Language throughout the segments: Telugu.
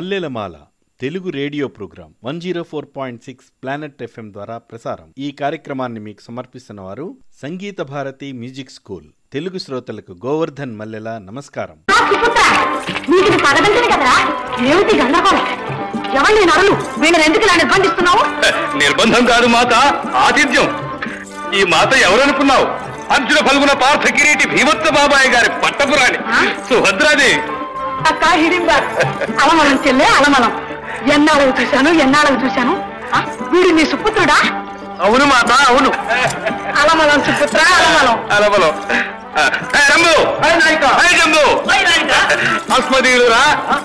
మల్లెలమాల Telugu radio programme one zero four point six planet FM ద్వారా ప్రసారం ఈ కార్యక్రమాన్ని మీకు సమర్పిస్తున్న వారు సంగీత భారతి మ్యూజిక్ స్కూల్ తెలుగు శ్రోతలకు గోవర్ధన్ మల్లెల నమస్కారం నీకు పగదంటనే కదరా ఏమిటి గందరగోళం ఎవరి నరులు వీళ్ళని ఎందుకు ఇలా నిర్బంధిస్తున్నావు నిర్బంధం కాదు మాత ఆతిథ్యం ఈ మాత ఎవరనుకున్నావు అర్జున ఫల్గుణ పార్థ కిరీటి భీమత్త బాబాయ్ గారి పట్టపురాణి సుభద్రాది అక్క హిడింబ అలమలం చెల్లె అలమలం ఎన్నాళ్ళకు చూశాను ఎన్నాళ్ళకు చూశాను ఆ, వీడు నీ సుపుత్రుడా అవును మాత అవును అలమలం సుపుత్ర అలమలం అలబలో జంబు హాయ్ జంబు అస్మదీయులురా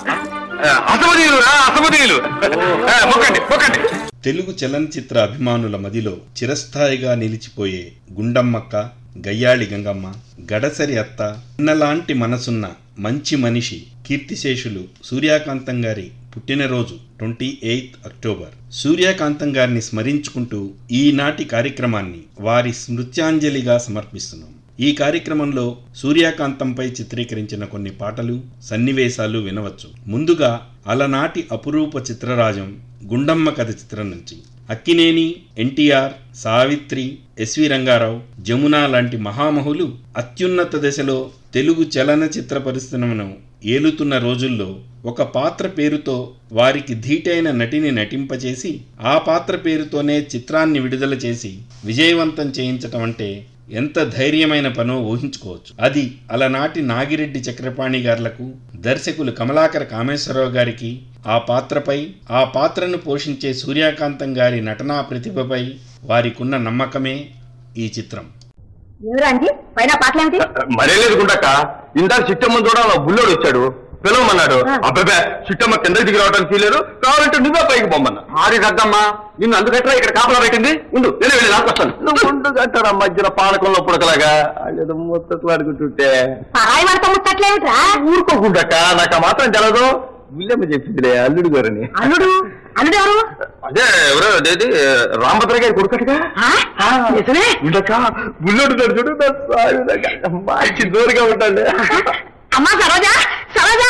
అసమదీయులురా అసమదీయులు ఆ, మొక్కండి మొక్కండి తెలుగు చలనచిత్ర అభిమానుల మదిలో చిరస్థాయిగా నిలిచిపోయే గుండమ్మక్క గయ్యాళి గంగమ్మ గడసరి అత్త ఇన్నలాంటి మనసున్న మంచి మనిషి కీర్తిశేషులు సూర్యకాంతం గారి పుట్టినరోజు ట్వంటీ ఎయిత్ అక్టోబర్ సూర్యకాంతం గారిని స్మరించుకుంటూ ఈనాటి కార్యక్రమాన్ని వారి స్మృత్యాంజలిగా సమర్పిస్తున్నాం ఈ కార్యక్రమంలో సూర్యకాంతంపై చిత్రీకరించిన కొన్ని పాటలు సన్నివేశాలు వినవచ్చు ముందుగా అలనాటి అపురూప చిత్రరాజం గుండమ్మ కథ చిత్రం నుంచి అక్కినేని ఎన్టీఆర్ సావిత్రి ఎస్వి రంగారావు జమున లాంటి మహామహులు అత్యున్నత దశలో తెలుగు చలనచిత్ర పరిశ్రమను ఏలుతున్న రోజుల్లో ఒక పాత్ర పేరుతో వారికి ధీటైన నటిని నటింపచేసి ఆ పాత్ర పేరుతోనే చిత్రాన్ని విడుదల చేసి విజయవంతం చేయించటం అంటే ఎంత ధైర్యమైన పనో ఊహించుకోవచ్చు అది అలనాటి నాగిరెడ్డి చక్రపాణి గారులకు దర్శకులు కమలాకర కామేశ్వరరావు గారికి ఆ పాత్రపై ఆ పాత్రను పోషించే సూర్యకాంతం గారి నటనా ప్రతిభపై వారికున్న నమ్మకమే ఈ చిత్రం ఎవరా అండి పైన పాటలేమిటి మరే లేదు గుండక్క ఇందాక చిట్టమ్మ కూడా బుల్లోడు వచ్చాడు పిలవమన్నాడు ఆ. అబ్బాబే చిట్టమ్మ కిందకి దిగి రావడానికి వీలేదు కావాలంటే నువ్వే పైకి పొమ్మన్నా ఆడి తగ్గమ్మా నిన్ను అందుకట్లా ఇక్కడ కాపలా పెట్టింది ఉండు నేను వెళ్ళి లాక్కొస్తాను నువ్వు ఉండు కట్టారా మధ్యన పానకంలో పుడకలాగా ఏదో ముత్తట్లు అడుగుతుంటే పరాయి వాడితో ముచ్చట్లేమిట్రా ఊరుకోకుండక్క నాకు ఆ మాత్రం తెలదు విల్లమ్మ చెప్పిందిలే అల్లుడు గారని అల్లుడు అల్లుడు ఎవరు అదే ఎవరో అదేది రామభద్ర గారి కొడుకట్టుగా ఆ? నిజమే ఉండక బుల్లోడు చూడు నా సాయుధంగా మంచి దూరంగా ఉంటాడు అమ్మా సరోజా సరోజా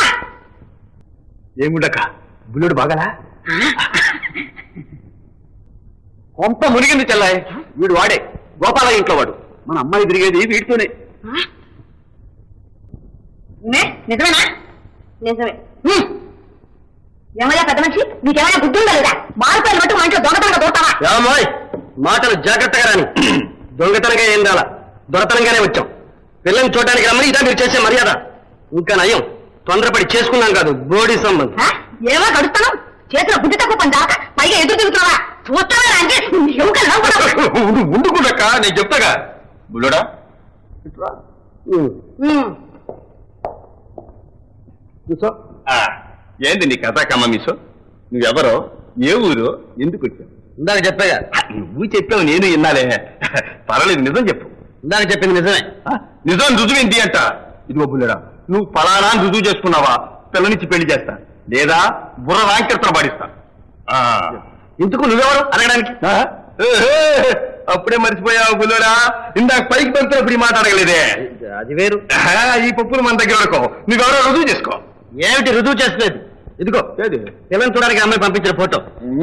ఏముండక బుల్లుడు బాగలా కొంప మునిగింది చెల్లాయి వీడు వాడే గోపాల ఇంట్లో వాడు మన అమ్మాయి తిరిగేది వీడితోనే నే, నిజమేనా నిజమే హ్మ్. ఏమయ్యా పెద్ద మనిషి నీకేమైనా బుద్ధి ఉందా లేదా మారిపోయిన మట్టు మా ఇంట్లో దొంగతనంగా దూరతావా ఏమాయ్ మాటలు జాగ్రత్తగా రాని దొంగతనంగా ఏం రాలా దొరతనంగానే వచ్చాం పిల్లల్ని చూడడానికి రమ్మని ఇదా మీరు చేసే మర్యాద ఇంకా నయం తొందరపడి చేసుకున్నాం కాదు బోడీ సంబంధం ఆ? ఏమో గడుస్తాను చేతిలో బుద్ధి తక్కువ పందా పైగా ఎదురు తిరుగుతున్నావా చూస్తావా అంటే ఎముకలు నవ్వుకుంటావా? ఉండు ఉండుకుండక్క నేను చెప్తాగా బుల్లుడా హ్మ్. కూర్చో ఏంది నీ కథ కమ్మ మీసో నువ్వెవరో ఏ ఊరు ఎందుకు వచ్చావు ఇందాక చెప్పాగా నువ్వు చెప్పావు నేను విన్నాలే పర్వాలేదు నిజం చెప్పు ఇందాక చెప్పింది నిజమే నిజం రుజువింది అంట ఇదిగో బుల్లడా నువ్వు ఫలానా అని రుజువు చేసుకున్నావా పిల్లనిచ్చి పెళ్లి చేస్తా లేదా బుర్ర రాంకర్తన పాడిస్తా ఎందుకు నువ్వెవరు అడగడానికి అప్పుడే మర్చిపోయావు బుల్లోడా ఇందాక పైకి పంపినప్పుడు ఈ మాట అడగలేదే అది వేరు ఈ పప్పులు మన దగ్గర వరకు నువ్వెవరో రుజువు చేసుకో ఏమిటి రుజువు చేస్తలేదు ఇదిగో పిల్లల్ని చూడడానికి అమ్మాయి పంపించిన ఫోటో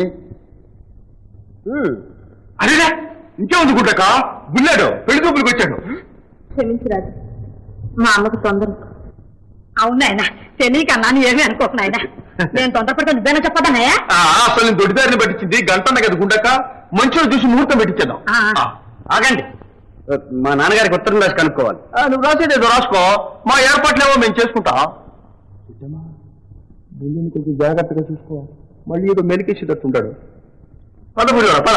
అదేనా ఇంకేముంది గుడ్డక బుల్లాడు పెళ్లి చూపులకు వచ్చాడు క్షమించు రాజు మా అమ్మకు తొందర అవునాయన తెలియకన్నా ఏమీ అనుకోకు నాయన నేను తొందరపడితే నువ్వేనా చెప్పదన్నయ్యా ఆ, అసలు నేను దొడ్డిదారిని పట్టించింది గంటన్న కదా గుండక మంచిగా చూసి ముహూర్తం పెట్టించేద్దాం ఆ. ఆ, ఆగండి మా నాన్నగారికి ఉత్తరం రాసి కనుక్కోవాలి నువ్వు రాసేది ఏదో రాసుకో మా ఏర్పాట్లేమో మేము చేసుకుంటా కొంచెం జాగ్రత్తగా చూసుకో మళ్ళీ ఏదో మెలికేసేటట్టుంటాడు పద పురివాడు పద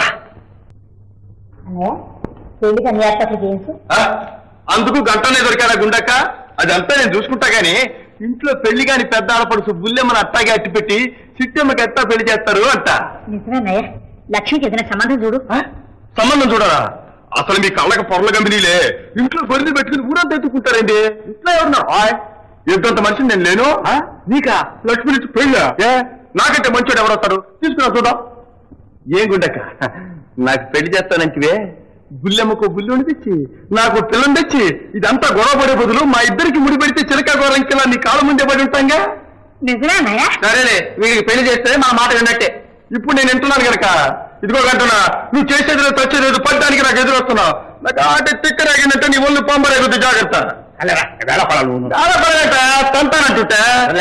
పెళ్లికి అన్ని ఏర్పాట్లు చేయించు ఆ? అందుకు గంటనే దొరికాడా గుండక్క అదంతా నేను చూసుకుంటా గానీ ఇంట్లో పెళ్లి కాని పెద్ద ఆడపడుచు బుల్లెమ్మని అట్టాగే అట్టి పెట్టి చిట్టమ్మకి ఎట్టా పెళ్లి చేస్తారు అంట నిజమేనయ్య లక్ష్మికి ఏదైనా సంబంధం చూడు ఆ? సంబంధం చూడరా అసలు మీ కళ్ళకి పొరల గంభినీలే ఇంట్లో పొరిని పెట్టుకుని ఊరంతా ఎత్తుకుంటారండి ఇంట్లో ఎవరున్నారు ఆయ్, ఎంతంత మనిషిని నేను లేను ఆ? నీకా లక్ష్మి నుంచి పెళ్ళా ఏ నాకంటే మంచోడు ఎవరొస్తారు తీసుకున్నా చూద్దాం ఏం గుండక్క నాకు పెళ్లి చేస్తానంటివే బుల్లెమ్మకు బుల్లుని తెచ్చి నాకు పిల్లని తెచ్చి ఇదంతా గొడవ పడే బదులు మా ఇద్దరికి ముడి పెడితే చిలక గోరంకిలా నీ కాళ్ళ ముందే పడి ఉంటాంగా నిజమేనాయా సరేలే వీడికి పెళ్లి చేస్తే మా మాట విన్నట్టే ఇప్పుడు నేను వింటున్నాను కనుక ఇదిగో గంటున్నా నువ్వు చేసేది లేదు తెచ్చేది లేదు పడ్డానికి నాకు ఎదురొస్తున్నావు నాకు ఆట తిక్కరాగినట్టు నీ ఒళ్ళు పంపరేగుద్ది జాగ్రత్త వేళపడేట తంతానంటుంటే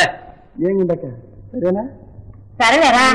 సరేలేరా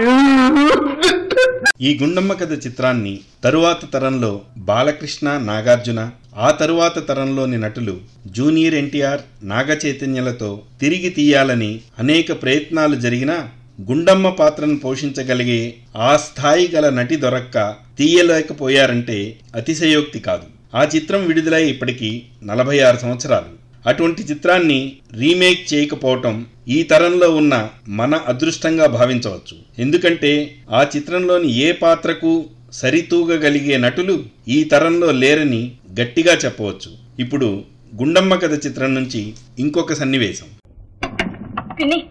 ఈ గుండమ్మ కథ చిత్రాన్ని తరువాత తరంలో బాలకృష్ణ నాగార్జున ఆ తరువాత తరంలోని నటులు జూనియర్ ఎన్టీఆర్ నాగ చైతన్యలతో తిరిగి తీయాలని అనేక ప్రయత్నాలు జరిగినా గుండమ్మ పాత్రను పోషించగలిగే ఆ స్థాయి గల నటి దొరక్క తీయలేకపోయారంటే అతిశయోక్తి కాదు ఆ చిత్రం విడుదలై ఇప్పటికీ నలభై ఆరు సంవత్సరాలు అటువంటి చిత్రాన్ని రీమేక్ చేయకపోవటం ఈ తరంలో ఉన్న మన అదృష్టంగా భావించవచ్చు ఎందుకంటే ఆ చిత్రంలోని ఏ పాత్రకు సరితూగగలిగే నటులు ఈ తరంలో లేరని గట్టిగా చెప్పవచ్చు ఇప్పుడు గుండమ్మ కథ చిత్రం నుంచి ఇంకొక సన్నివేశం పిన్ని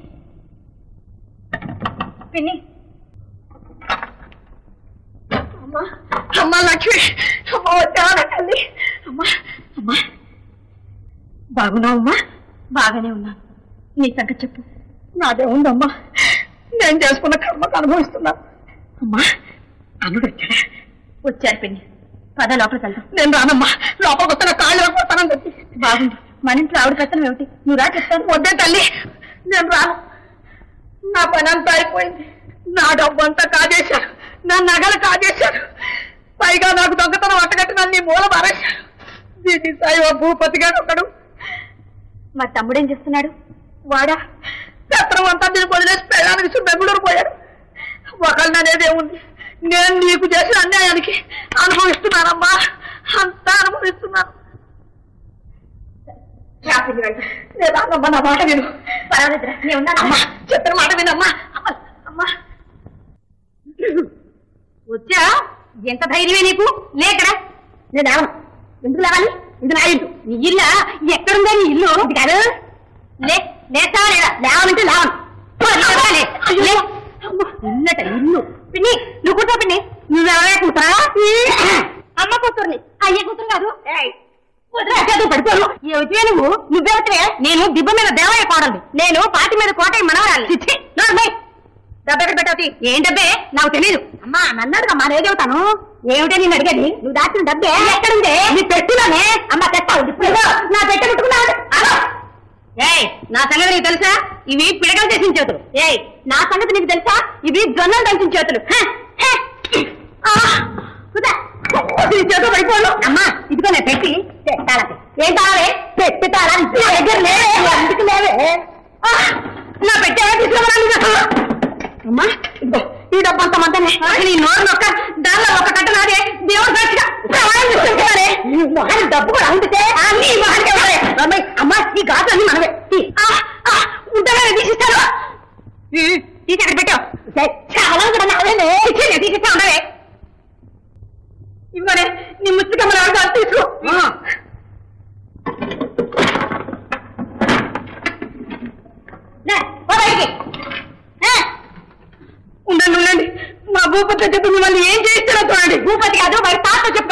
పిన్ని అమ్మా అమ్మా లక్ష్మి అమ్మా వచ్చావా తల్లి అమ్మా అమ్మా బాగున్నావమ్మా బాగానే ఉన్నాను నీ సంగతి చెప్పు నాదే ఉందమ్మా నేను చేసుకున్న కర్మకు అనుభవిస్తున్నాను అమ్మా అల్లుడు వచ్చాడా వచ్చారు పిన్ని పద లోపలికి వెళ్దాం నేను రానమ్మా లోపలికి వస్తున్న కాళ్ళు పోతానని చెప్పి బాగుంది మన ఇంట్లో ఆవిడ కష్టం ఏమిటి నువ్వు రా చెప్తాను వద్దే తల్లి నేను రాను నా పని అంతా అయిపోయింది నా డబ్బు అంతా కాజేశారు నా నగలు కాజేశారు పైగా నాకు దొంగతనం అట్టగట్టి నన్ను నీ మూల మారేశారు దీని సాయి ఓ భూపతిగా ఒకడు మా తమ్ముడేం చేస్తున్నాడు వాడా చత్రం అంతా నేను వదిలేసి పెళ్ళానికి బెంగళూరు పోయాడు ఒకళ్ళు అనేదే ఉంది నేను నీకు చేసిన అన్యాయానికి అనుభవిస్తున్నానమ్మా అంతా అనుభవిస్తున్నాను లేదమ్మా నా మాట విను అమ్మా చెప్పిన మాట వినమ్మా అమ్మా అమ్మా వచ్చా ఎంత ధైర్యమే నీకు లేకడా నేను లేవను ఎందుకు లేవాలి ఇది నా ఇల్లు నీ ఇల్లు ఎక్కడుందా నీ ఇల్లు ఇది కాదు లే లేస్తావా లేదా లేవనంటే లేవను పో, లేవా, లే. లే. ఇల్లట ఇల్లు పిన్ని నువ్వు కూర్చో పిన్ని నువ్వెవరే కూతురా అమ్మ కూతుర్ని అయ్యే కూతురు కాదు పడిపోను ఏమిటివే నువ్వు నువ్వెవటివే నేను దిబ్బ మీద దేవయ్య కోడలు నేను పాటి మీద కోటయ్య మనవరాలి డబ్బు ఎక్కడ పెట్టావు ఏం డబ్బే నాకు తెలియదు అమ్మా నన్నాడు అమ్మా నేను చెబుతాను ఏమిటే నేను అడిగేది నువ్వు దాచిన డబ్బే ఎక్కడుంది నీ పెట్టులోనే అమ్మ తెస్తావు ఇప్పుడు నా పెట్టె ముట్టుకున్నావు ఏయ్ నా సంగతి నీకు తెలుసా ఇవి పిడకలు చేసిన చేతులు ఏయ్ నా సంగతి నీకు తెలుసా ఇవి జొన్నలు దంచిన చేతులు హ, హ. ఆ, కుదా. నీ చేతులు పడిపోను అమ్మా ఇదిగో నేను పెట్టి తాళాలి ఏం తాళాలి పెట్టి తాళాలి నా దగ్గర లేవే ఎందుకు లేవే ఆ, నా పెట్టే తీసుకోవాలి అమ్మా ఇదిగో ఈ డబ్బు అంత మందనే నీ నోరు నొక్క దానిలో ఒక కట్ట నాదే దేవుడు సాక్షిగా ప్రమాణం చేసుకుంటున్నారే నీ మొహాన్ని డబ్బు కూడా ఉంటే అన్ని మొహానికి ఇవ్వాలి అమ్మాయి అమ్మా ఈ గాజు అన్ని మనవే తీ. ఆ, ఆ, ఉంటేనే తీసిస్తాను తీసి అక్కడ పెట్టావు చాలా కూడా నాదేనే తీసిస్తా ఉండవే ఇవ్వరే నీ ముచ్చుకమ్మ గాజు తీసుకో లే, పో బయటికి. ఏ, ఉండండి ఉండండి మా భూపతి చెప్పి మిమ్మల్ని ఏం చేస్తాడో చూడండి భూపతి కాదు వాడి తాత చెప్ప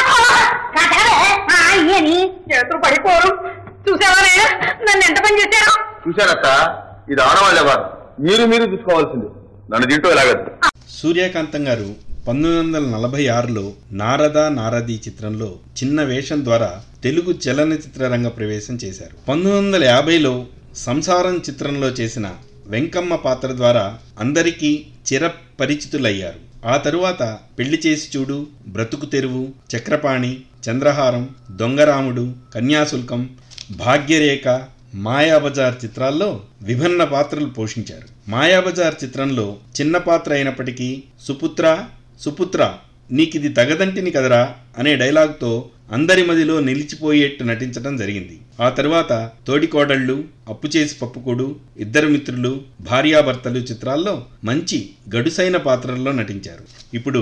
ఏని చేతులు పడిపోరు చూసావా నాయనా? నన్ను ఎంత పని చేశారు చూశారక్క ఇది ఆడవాళ్ళే వారు మీరు మీరు చూసుకోవాల్సింది నన్ను తింటూ ఇలాగదు సూర్యకాంతం గారు పంతొమ్మిది వందల నలభై ఆరులో నారద నారది చిత్రంలో చిన్న వేషం ద్వారా తెలుగు చలనచిత్ర రంగ ప్రవేశం చేశారు పంతొమ్మిది వందల యాభైలో సంసారం చిత్రంలో చేసిన వెంకమ్మ పాత్ర ద్వారా అందరికీ చిరపరిచితులయ్యారు ఆ తరువాత పెళ్లి చేసి చూడు బ్రతుకు తెరువు చక్రపాణి చంద్రహారం దొంగరాముడు కన్యాశుల్కం భాగ్యరేఖ మాయాబజార్ చిత్రాల్లో విభిన్న పాత్రలు పోషించారు మాయాబజార్ చిత్రంలో చిన్న పాత్ర అయినప్పటికీ సుపుత్ర సుపుత్ర నీకిది తగదంటిని కదరా అనే డైలాగ్తో అందరి మదిలో నిలిచిపోయేట్టు నటించడం జరిగింది ఆ తరువాత తోడికోడళ్ళు అప్పు చేసి పప్పుకోడు ఇద్దరు మిత్రులు భార్యాభర్తలు చిత్రాల్లో మంచి గడుసైన పాత్రల్లో నటించారు ఇప్పుడు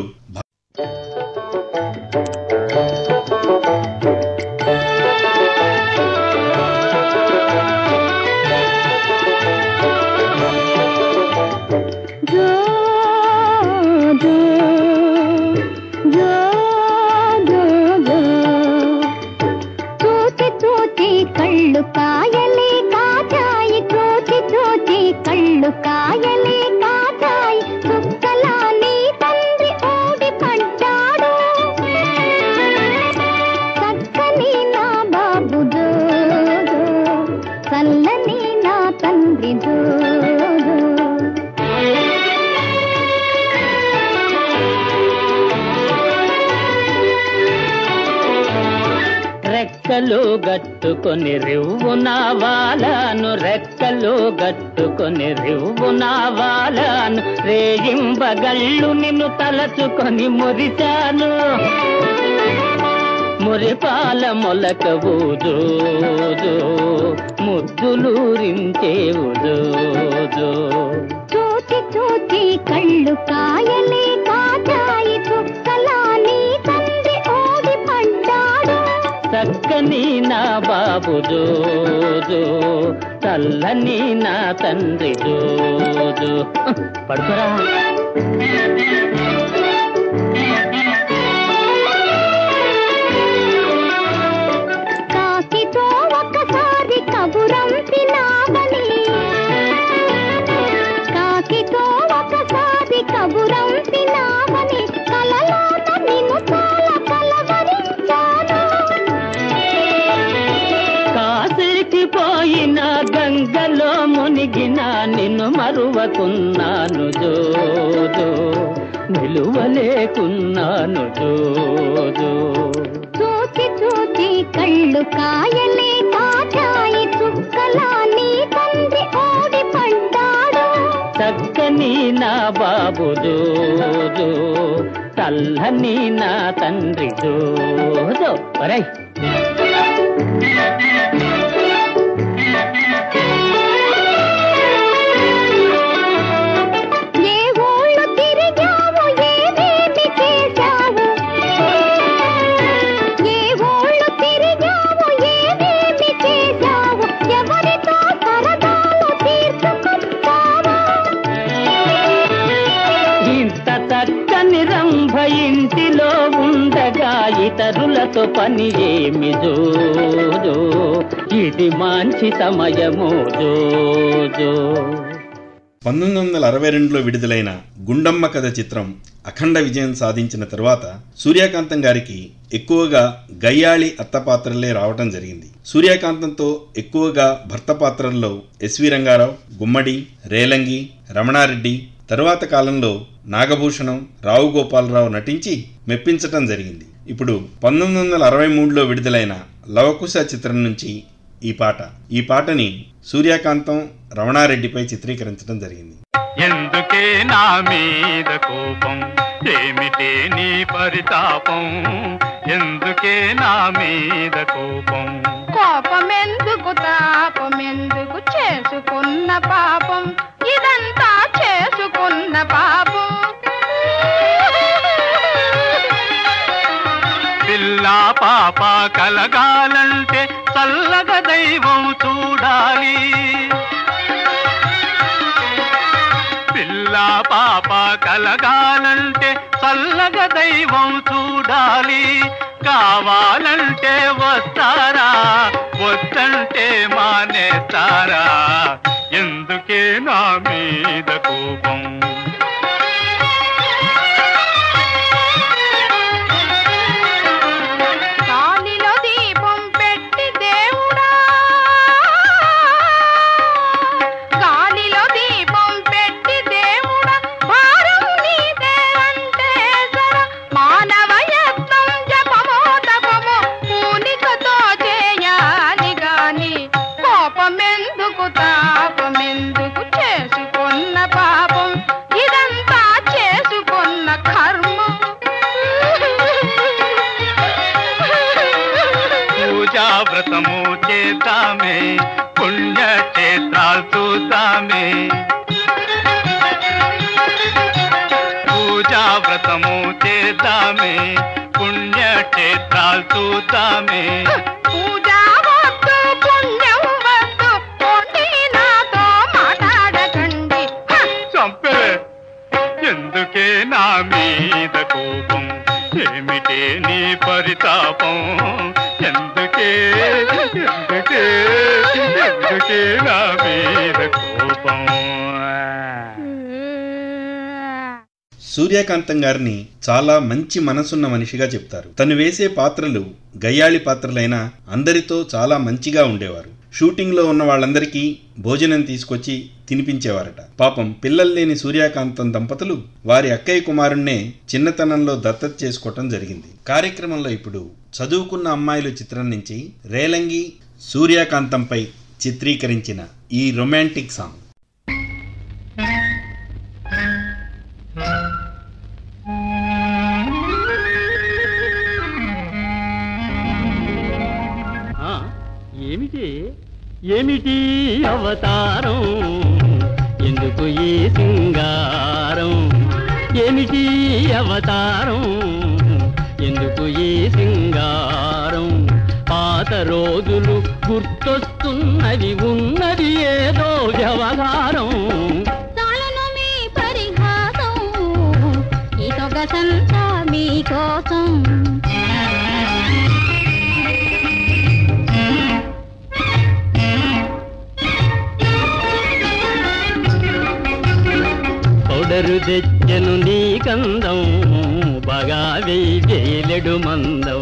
జో జో జో జో జో చూచి చూచి కళ్ళు కాయలే కాచాయి చూచి చూచి కళ్ళు రెక్కలు గట్టుకొని రివ్వున వాలాను రెక్కలు గట్టుకొని రివ్వున వాలాను రేయింబగళ్ళు నిన్ను తలచుకొని మురిశాను మురిపాల మొలక ఊజోజో ముద్దులూరించేవు జోజో చూచి చూచి కళ్ళు కాయలే కాచాయి చుక్కలా నీ తండ్రి ఓడి పడ్డాడు చక్కని నా బాబు జోజో చల్లని నా తండ్రి జోజో పడుకోరా కాకితో ఒకసారి కబురంపినావని కాకితో ఒకసారి కబురంపినావని కలలోన నిన్ను చాలా కలవరించాను కాశీకి పోయిన గంగలో మునిగిన నిన్ను మరువకున్నాను జోజో నిలువలేకున్నాను జోజో చూచి చూచి కళ్ళు కాయలే కాచాయి చుక్కలా నీ తండ్రి ఓడి పడ్డాడు చక్కని నా బాబు జోజో చల్లని నా తండ్రి జోజో ఒరై ఏ ఊళ్ళు తిరిగావు ఏమేమి చేశావు ఏ ఊళ్ళు తిరిగావు ఏమేమి చేశావు ఎవరితో సరదాలు తీర్చుకుంటావా ఇంత చక్కని రంభ ఇంటిలో ఉండగా ఇతరులతో పని ఏమి జోజో ఇది మంచి సమయము జోజో పంతొమ్మిది వందల అరవై రెండులో విడుదలైన గుండమ్మ కథ చిత్రం అఖండ విజయం సాధించిన తరువాత సూర్యకాంతం గారికి ఎక్కువగా గయ్యాళి అత్త పాత్రలే రావటం జరిగింది సూర్యకాంతంతో ఎక్కువగా భర్త పాత్రల్లో ఎస్వి రంగారావు గుమ్మడి రేలంగి రమణారెడ్డి తరువాత కాలంలో నాగభూషణం రావు గోపాలరావు నటించి మెప్పించటం జరిగింది ఇప్పుడు పంతొమ్మిది వందల అరవై మూడులో విడుదలైన లవకుశ చిత్రం నుంచి ఈ పాట ఈ పాటని సూర్యకాంతం రమణారెడ్డిపై చిత్రీకరించడం జరిగింది ఎందుకే నా మీద కోపం ఏమిటే నీ పరితాపం ఎందుకే నా మీద కోపం కోపమెందుకు తాపమెందుకు చేసుకున్న పాపం ఇదంతా చేసుకున్న పాపం పిల్ల పాప కలగాలంటే చల్లగా దైవం చూడాలి పిల్ల పాప కలగాలంటే చల్లగా దైవం చూడాలి కావాలంటే వస్తారా వద్దంటే మానేస్తారా ఎందుకే నా మీద కోపం గాలిలో దీపం పెట్టి దేవుడా గాలిలో దీపం పెట్టి దేవుడా భారం నీదే అంటే జర మానవ యత్నం జపమో తపమో పూనికతో చేయాలి గాని కోపమెందుకు తాపమెందుకు చేసుకున్న పాపం ఇదంతా చేసుకున్న కర్మం పూజా వ్రతము చేద్దామే పుణ్యక్షేత్రాలు చూద్దామే పూజా వ్రతము చేద్దామే పుణ్యక్షేత్రాలు చూద్దామే పూజా వద్దు పుణ్యం వద్దు పోటీ నాతో మాట్లాడకండి హ! చంపే ఎందుకే నా మీద కోపం ఏమిటే నీ పరితాపం ఎందుకే ఎందుకే ఎందుకే నా మీద కోపం సూర్యకాంతం గారిని చాలా మంచి మనసున్న మనిషిగా చెప్తారు తను వేసే పాత్రలు గయ్యాళి పాత్రలైనా అందరితో చాలా మంచిగా ఉండేవారు షూటింగ్లో ఉన్న వాళ్ళందరికీ భోజనం తీసుకొచ్చి తినిపించేవారట పాపం పిల్లలు లేని సూర్యకాంతం దంపతులు వారి అక్కయ్య కుమారుణ్ణే చిన్నతనంలో దత్తత చేసుకోవటం జరిగింది కార్యక్రమంలో ఇప్పుడు చదువుకున్న అమ్మాయిలు చిత్రం నుంచి రేలంగి సూర్యకాంతంపై చిత్రీకరించిన ఈ రొమాంటిక్ సాంగ్ ఆ, ఏమిటి ఏమిటి అవతారం ఎందుకు ఈ సింగారం ఏమిటి అవతారం ఎందుకు ఈ సింగారం పాత రోజులు గుర్తొస్తున్నది ఉన్నది ఏదో వ్యవహారం చాలును మీ పరిహాసం ఈ సొగసంతా మీకోసం పౌడరు తెచ్చను నీ కందం బాగా వేయలేడు మందం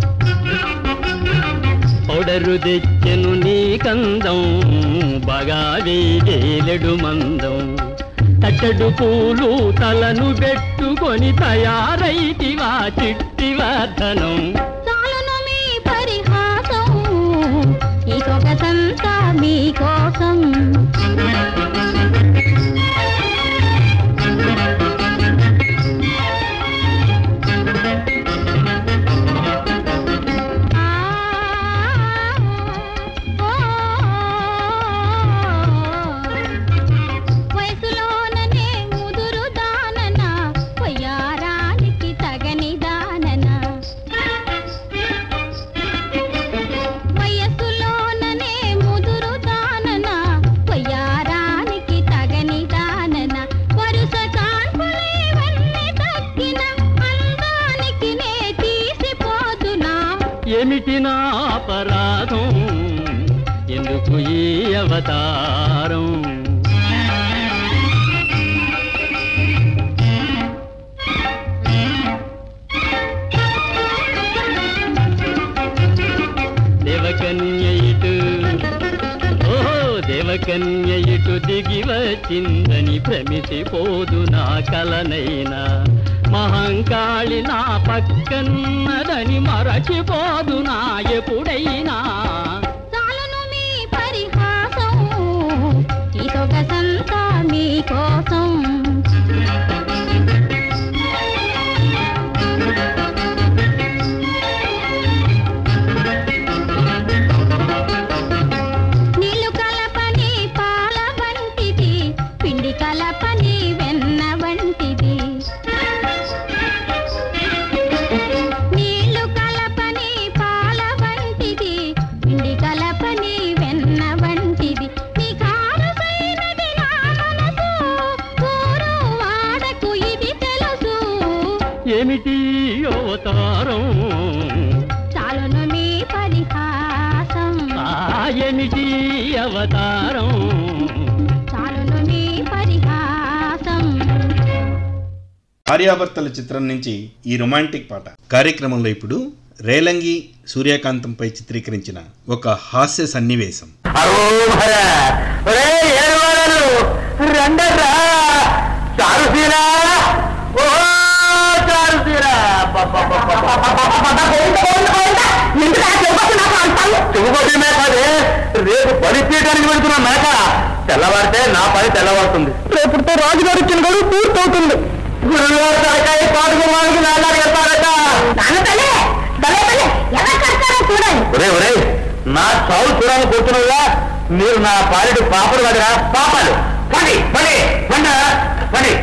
పౌడరు తెచ్చను నీ కందం బాగా వేయలేడు మందం తట్టడు పూలు తలను పెట్టుకొని తయారైతివా చిట్టి వర్ధనం చాలును మీ పరిహాసం ఈ సొగసంతా మీకోసం ఆ, వయసులోననే ముదురు దానన పొయ్యారానికి తగని దానన వయసులోననే ముదురు దానన పొయ్యారానికి తగని దానన వరుస కాన్పులేవన్నీ తక్కిన అందానికి నే తీసిపోదునా ఏమిటి నా అపరాధం ఎందుకు ఈ అవతారం దేవకన్య ఇటు ఓహో దేవకన్య ఇటు దిగి వచ్చిందని భ్రమిసిపోదు నా కలనైనా మహంకాళి నా పక్కన్నదని మరచిపోదు నా ఎప్పుడైనా చాలును మీ పరిహాసం ఈ సొగసంతా మీకోసం నీళ్లు కలపని పాల వంటిది పిండి కలపని వెన్న వంటిది నీళ్లు కలపని పాల వంటిది పిండి కలపని వెన్న వంటిది నీ కారసైనది నా మనసు ఊరు వాడకు ఇది తెలుసు ఏమిటి అవతారం చాలును మీ పరిహాసం ఆ ఏమిటి అవతారం చాలును మీ పరిహాసం భార్యాభర్తల చిత్రం నుంచి ఈ రొమాంటిక్ పాట కార్యక్రమంలో ఇప్పుడు రేలంగి సూర్యకాంతంపై చిత్రీకరించిన ఒక హాస్య సన్నివేశం అరోహర ఒరే ఏడువాడలు రండరా చారుసీరా ఓ చారుసీరా చెవుకొట్టిన పదే రేపు పని చేయడానికి వెళ్తున్న మేక తెల్లవారితే నా పని తెల్లవారుతుంది రేపుతో రాజుగారు ఇచ్చిన గడువు పూర్తవుతుంది గురుగారు తరకాయ పాడుకు వాడికి నాలుగు వెళ్తారట ఒరే ఒరే నా చావు చూడాలని కూర్చున్నావుగా మీరు నా పాలిటి పాపడు కదరా పాపాలు పని పని పండ పని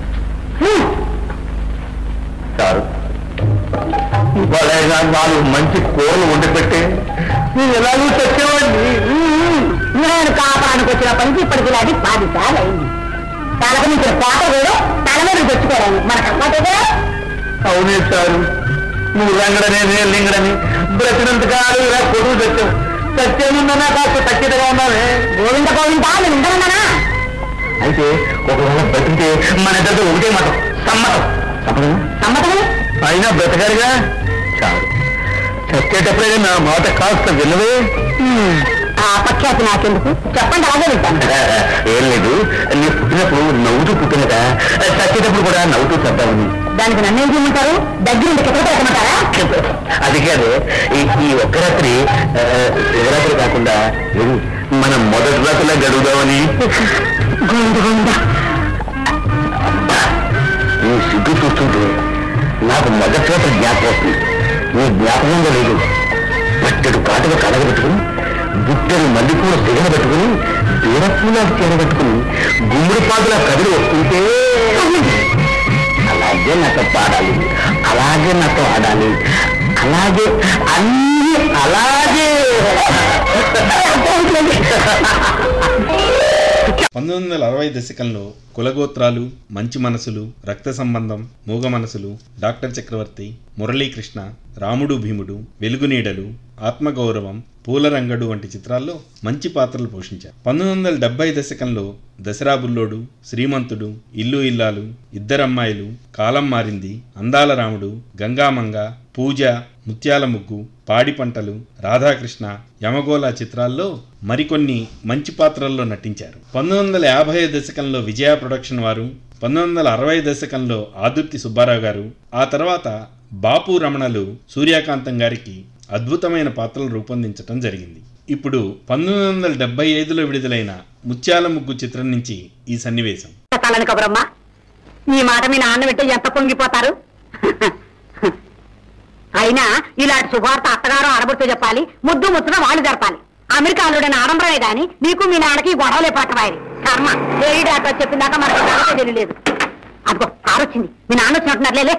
చాలు ఇవాళగా నాలుగు మంచి కూరలు వండి పెట్టి నేను ఎలాగూ తెచ్చేవాడిని నేను కాపాడానికి వచ్చిన పనికి ఇప్పటికి అది పది సార్లు అయింది తలకు నుంచి పాట వేరు తల మీద తెచ్చుకోవడం మనకు అమ్మటే అవునే చాలు నువ్వు రంగడనే నేను లింగడని బ్రతినంత కాదు ఇలా కొడుకు తెచ్చావు సత్యముందన్నా కాస్త తక్కిదగా ఉన్నావే గోవింద గోవింద నేను ఉండనున్నానా అయితే ఒకవేళ బ్రతికితే మన ఇద్దరితో ఒకటే మతం సమ్మతం సమ్మతం సమ్మతమే అయినా బ్రతకారుగా చాలు చచ్చేటప్పుడే నా మాట కాస్త వినవే ఆ అపఖ్యాతి నాకెందుకు చెప్పండి అలాగే వింటాను ఏం లేదు నీ పుట్టినప్పుడు నవ్వుతూ పుట్టినట చచ్చేటప్పుడు కూడా నవ్వుతూ చద్దామని దానికి నన్ను ఏం చేయమంటారు దగ్గరుండి కింద పెట్టమంటారా అది కాదు ఈ- ఈ ఒక్క రాత్రి ఆ, శివరాత్రి కాకుండా ఏది, మనం మొదటి రాత్రిలో గడువుదామని గోవింద గోవింద అబ్బా, నీ సిగ్గు చూస్తుంటే నాకు మొదటి రాత్రి జ్ఞాపకం వస్తుంది నీ జ్ఞాపకంగా లేదు పట్టెడు కాటుగా కలగబెట్టుకుని బుట్టెడు మల్లిపూల దిగన పెట్టుకుని బీరపూల చీర పెట్టుకుని గుమ్మడి పాదులా కదిలి వస్తుంటే అలాగే నాతో పాడాలి అలాగే నాతో ఆడాలి అలాగే అన్ని అలాగే పంతొమ్మిది వందల అరవై దశకంలో కులగోత్రాలు మంచి మనసులు రక్త సంబంధం మూగ మనసులు డాక్టర్ చక్రవర్తి మురళీకృష్ణ రాముడు భీముడు వెలుగునీడలు ఆత్మగౌరవం పూలరంగడు వంటి చిత్రాల్లో మంచి పాత్రలు పోషించారు పంతొమ్మిది వందల డెబ్బై దశకంలో దసరా బుల్లోడు శ్రీమంతుడు ఇల్లు ఇల్లాలు ఇద్దరమ్మాయిలు కాలం మారింది అందాల రాముడు గంగామంగ పూజ ముత్యాల ముగ్గు పాడి పంటలు రాధాకృష్ణ యమగోళ చిత్రాల్లో మరికొన్ని మంచి పాత్రల్లో నటించారు పంతొమ్మిది వందల యాభై దశకంలో విజయ ప్రొడక్షన్ వారు పంతొమ్మిది వందల అరవై దశకంలో ఆదుర్తి సుబ్బారావు గారు ఆ తర్వాత బాపు రమణలు సూర్యకాంతం గారికి అద్భుతమైన పాత్రలు రూపొందించడం జరిగింది ఇప్పుడు పంతొమ్మిది వందల డెబ్బై ఐదులో విడుదలైన ముత్యాల ముగ్గు చిత్రం నుంచి ఈ సన్నివేశం తలని కబరమ్మ నీ మాట మీ నాన్న వింటే ఎంత పొంగిపోతారు అయినా ఇలాంటి శుభార్త అత్తగారు ఆడబడుతూ చెప్పాలి ముద్దు ముచ్చట వాళ్ళు జరపాలి అమెరికా అల్లుడైన ఆడంబరమే గాని నీకు మీ నాన్నకి గొడవలే పట్టవాయి కర్మ లేడీ డాక్టర్ చెప్పిందాక మనకు సంగతే తెలియలేదు అదిగో కారు వచ్చింది మీ నాన్న వచ్చినట్టున్నారులే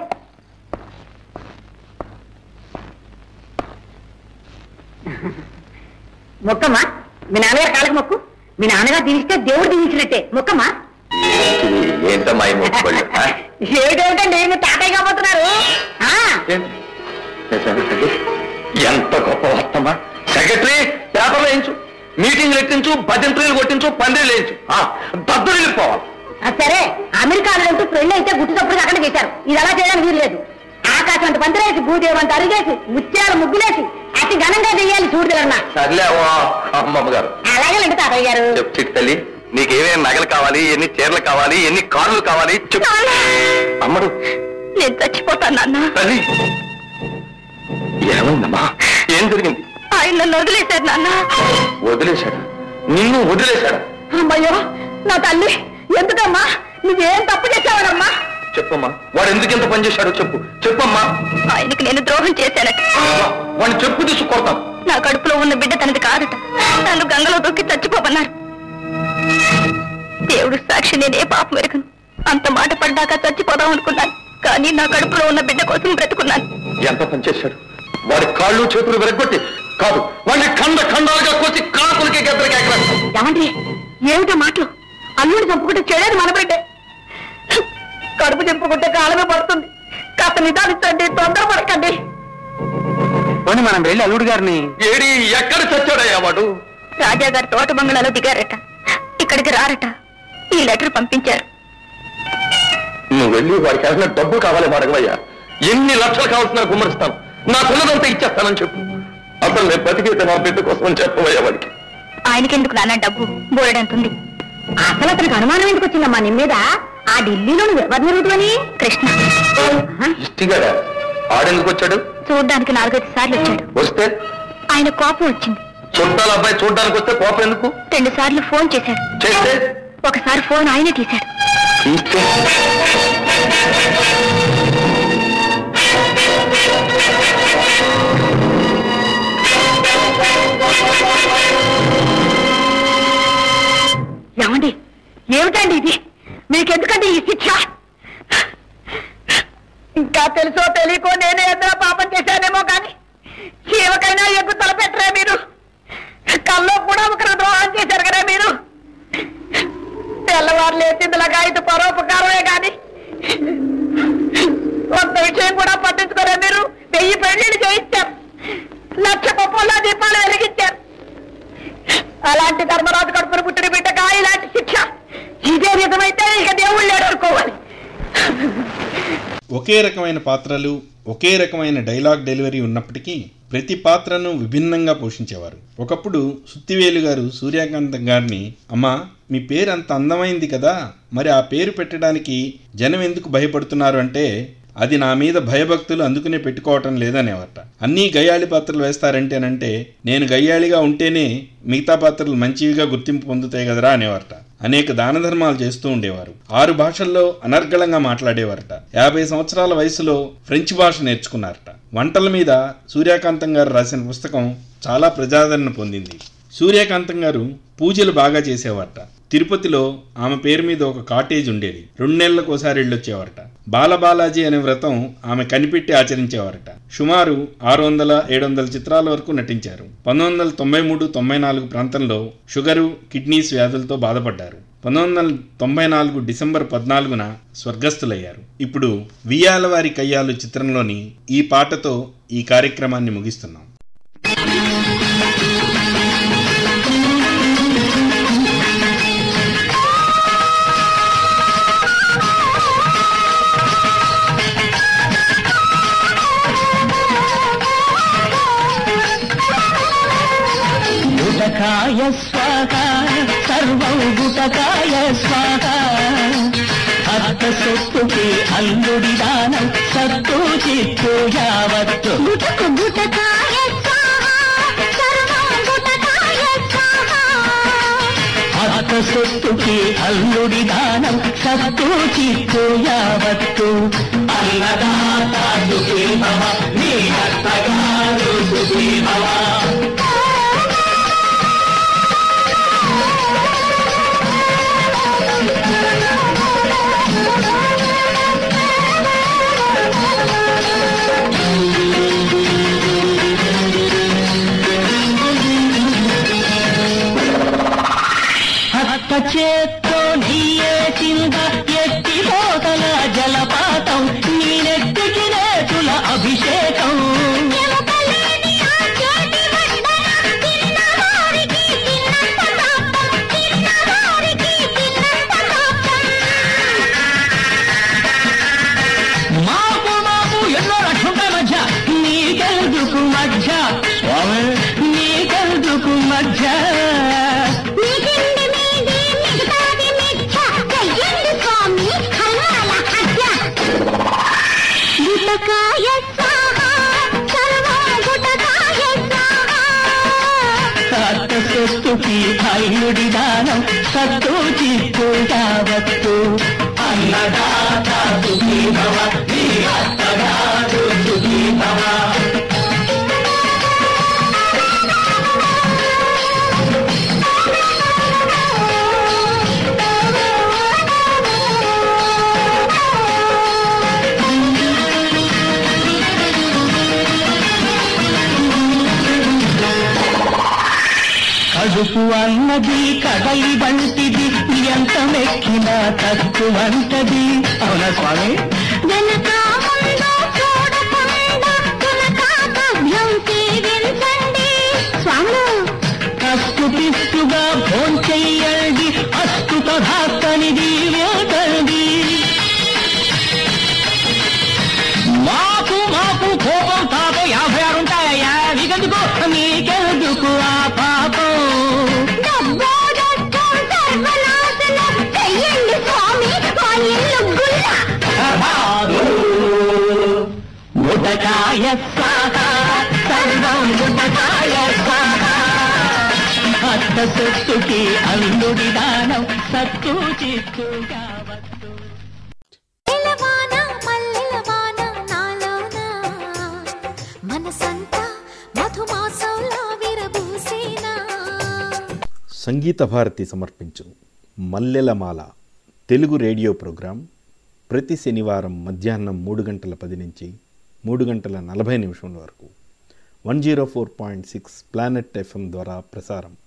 మొక్కమ్మా మీ నాన్నగారు కాళ్ళకి మొక్కు మీ నాన్నగారు దీవిస్తే దేవుడు దీవించినట్టే మొక్కమ్మా ఏంటమ్మా ఈ మొక్కుబళ్ళు, ఆ? ఏమిటేమిటండి మీరు తాతయ్య కాబోతున్నారు ఆ, ఎంత గొప్ప వస్తమా సెక్రటరీ పేపర్ వేయించు మీటింగ్ లెక్కించు భజంత్రీలు కొట్టించు పందిరి వేయించు దద్దరు వెళ్ళిపోవాలి ఆ, సరే అమెరికాలో అంటూ పెళ్లి అయితే గుట్టు తప్పుడు అక్కడ చేశారు ఇది అలా చేయడానికి వీలు లేదు ఆకాశం అంత పందిరేసి భూదేవంత అరిగేసి ముత్యాల ముగ్గులేసి అతి ఘనంగా చెయ్యాలి చూడదలన్నా సర్లే ఓ అమ్మమ్మ గారు అలాగేనండి తాతయ్య గారు చెప్పు చిట్టి తల్లి నీకేమేమి నగలు కావాలి ఎన్ని చీరలు కావాలి ఎన్ని కార్లు కావాలి చెప్పు అమ్మడు నేను చచ్చిపోతాను నాన్న తల్లి ఏమైందమ్మా ఏం జరిగింది ఆయన నన్ను వదిలేశారు నాన్న వదిలేశాడు నిన్ను వదిలేశాడు అమ్మయ్యో నా తల్లి ఎందుకమ్మా నువ్వేం తప్పు చేసావనమ్మా చెప్పమ్మా వాడు ఎందుకు ఇంత పని చేశాడో చెప్పు చెప్పమ్మా ఆయనకి నేను ద్రోహం చేశానట వాడిని చెప్పు తీసి కొడతాను నా కడుపులో ఉన్న బిడ్డ తనది కాదట నన్ను గంగలో దొక్కి చచ్చిపోమన్నారు దేవుడు సాక్షి నేనే పాపం ఎరగను అంత మాట పడ్డాక చచ్చిపోదాం అనుకున్నాను కానీ నా కడుపులో ఉన్న బిడ్డ కోసం బ్రతుకున్నాను ఎంత పని చేశాడు వాడి కాళ్ళు చేతులు విరగొట్టి కాదు వాడిని ఖండ ఖండాలుగా కోసి కాకులకి గద్దరికి ఎక్కడ ఏమండి ఏమిటో మాటలు అల్లుడు చంపుకుంటే చెడేది మన బిడ్డే కడుపు చంపుకుంటే కాలమే పడుతుంది కాస్త నిదానించండి తొందరపడకండి మనం వెళ్ళి అల్లుడు గారిని ఏడి ఎక్కడ చచ్చాడయ్యా వాడు రాజా గారు తోట బంగ్లాలో దిగారట ఇక్కడికి రారట ఈ లెటర్ పంపించారు నువ్వు వెళ్ళి వాడికి ఏమైనా డబ్బు కావాలి అడగవయ్యా ఎన్ని లక్షలు కావాల్సిన గుమ్మరిస్తాను నా పిల్లలంతా ఇచ్చేస్తానని చెప్పు అసలు నేను బతికైతే నా బిడ్డ కోసం అని చెప్పవయ్యా వాడికి ఆయనకెందుకు నాన్న డబ్బు బోరడంతుంది అసలు అతనికి అనుమానం ఎందుకు వచ్చిందమ్మా నీ మీద ఆ ఢిల్లీలో నువ్వు ఎవరిని రూటువని కృష్ణ ఇష్టిగాడా ఆడెందుకు వచ్చాడు చూడ్డానికి నాలుగైదు సార్లు వచ్చాడు వస్తే ఆయన కోపం వచ్చింది చుట్టాల అబ్బాయి చూడడానికి వస్తే కోపం ఎందుకు రెండు సార్లు ఫోన్ చేశాడు చేస్తే ఒకసారి ఫోన్ ఆయనే తీశాడు తీస్తే ఏమండి ఏమిటండి ఇది మీకెందుకండి ఈ శిక్ష ఇంకా తెలుసో తెలియకో నేనే ఏదైనా పాపం చేశానేమో కానీ చీవకైనా ఎగ్గు తలపెట్టరే మీరు కల్లో కూడా ఒకరు ద్రోహం చేశారు కదా మీరు తెల్లవారు లేచిందిలాగా ఇది పరోపకారమే కానీ కొంత విషయం కూడా పట్టించుకోరా మీరు వెయ్యి పెళ్లిళ్ళు చేయించారు లక్ష పప్పుల్లో దీపాలు వెలిగించారు అలాంటి ధర్మరాజు కడుపున పుట్టిన బిడ్డగా ఇలాంటి శిక్ష ఇదే నిజమైతే ఇక దేవుళ్ళు లేడు అనుకోవాలి ఒకే రకమైన పాత్రలు ఒకే రకమైన డైలాగ్ డెలివరీ ఉన్నప్పటికీ ప్రతి పాత్రను విభిన్నంగా పోషించేవారు ఒకప్పుడు సుత్తివేలు గారు సూర్యకాంతం గారిని అమ్మా మీ పేరు అంత అందమైంది కదా మరి ఆ పేరు పెట్టడానికి జనం ఎందుకు భయపడుతున్నారు అంటే అది నా మీద భయభక్తులు అందుకునే పెట్టుకోవటం లేదనేవారట అన్నీ గయ్యాళి పాత్రలు వేస్తారంటేనంటే నేను గయ్యాళిగా ఉంటేనే మిగతా పాత్రలు మంచివిగా గుర్తింపు పొందుతాయి కదరా అనేవారట అనేక దాన ధర్మాలు చేస్తూ ఉండేవారు ఆరు భాషల్లో అనర్గళంగా మాట్లాడేవారట యాభై సంవత్సరాల వయసులో ఫ్రెంచ్ భాష నేర్చుకున్నారట వంటల మీద సూర్యకాంతం గారు రాసిన పుస్తకం చాలా ప్రజాదరణ పొందింది సూర్యకాంతం గారు పూజలు బాగా చేసేవారట తిరుపతిలో ఆమె పేరు మీద ఒక కాటేజ్ ఉండేది రెండు నెలలకు ఒకసారి వెళ్ళొచ్చేవారట బాలబాలాజీ అనే వ్రతం ఆమె కనిపెట్టి ఆచరించేవారట సుమారు ఆరు వందల ఏడు వందల చిత్రాల వరకు నటించారు పంతొమ్మిది వందల తొంభై మూడు తొంభై నాలుగు ప్రాంతంలో షుగరు కిడ్నీస్ వ్యాధులతో బాధపడ్డారు పంతొమ్మిది వందల తొంభై నాలుగు డిసెంబర్ పద్నాలుగున స్వర్గస్థులయ్యారు ఇప్పుడు వియాల వారి కయ్యాలు చిత్రంలోని ఈ పాటతో ఈ కార్యక్రమాన్ని ముగిస్తున్నాం గుటకాయ స్వాహ సర్వం గుటకాయ స్వాహ అత్త సొత్తుకి అల్లుడి దానం సత్తు చిత్తు యావత్తు గుటకు గుటకాయ స్వాహ సర్వం గుటకాయ స్వాహ అత్త సొత్తుకి అల్లుడి దానం సత్తు చిత్తు యావత్తు అన్నదాత సుఖీ భవ నీ అత్తగారు సుఖీ భవ అత్త చేత్తో నీయే కింద ఎత్తి పోతల జలపాతం నీ నెత్తికి నేతుల అభిషేకం ఎముకలేని ఆ చేతి వందన తిన్నవారికి తిన్నంత ప్రాప్తం తిన్నవారికి తిన్నంత ప్రాప్తం మాకు మాకు ఎన్నో లక్షల మధ్య నీకెందుకు మధ్య స్వామి నీకెందుకు మధ్య నీకింది మీది మిగతాది మిథ్య చెయ్యండి స్వామి హల్వాల హత్య గుటకాయ స్వాహ సర్వం గుటకాయ స్వాహ అత్త సొత్తుకి అల్లుడి దానం సత్తు చిత్తు యావత్తు అన్నదాత సుఖీ భవ నీ అత్తగారు సుఖీ భవ కడుపు అన్నది కడలి వంటిది ఎంత మెక్కినా తక్కువంటది అవునా స్వామి వెనక ముందు చూడకుండా తునకాకభ్యం తీరించండి స్వామి కస్తు పిస్తుగా భోంచెయ్యండి అస్తు తధాస్తనిది వేటండి మాకు మాకు కోపం తాపం యాభై ఆరు ఉంటాయా నీకెందుకు నీకెందుకు ఆ పాపం డబ్బో డబ్బో సర్వనాశనం చెయ్యండి స్వామి మా ఇల్లు గుల్ల గుటకాయ స్వాహ సర్వం గుటకాయ స్వాహ అత్త సొత్తుకి అల్లుడి దానం సత్తు చిత్తు కావత్తు మల్లెలవాన మల్లెలవాన నాలోన మనసంతా మధుమాసంలా విరబూసేనా సంగీత భారతి సమర్పించు మల్లెలమాల తెలుగు రేడియో ప్రోగ్రాం ప్రతి శనివారం మధ్యాహ్నం మూడు గంటల పది నుంచి మూడు గంటల నలభై నిమిషముల వరకు one zero four point six planet FM ద్వారా ప్రసారం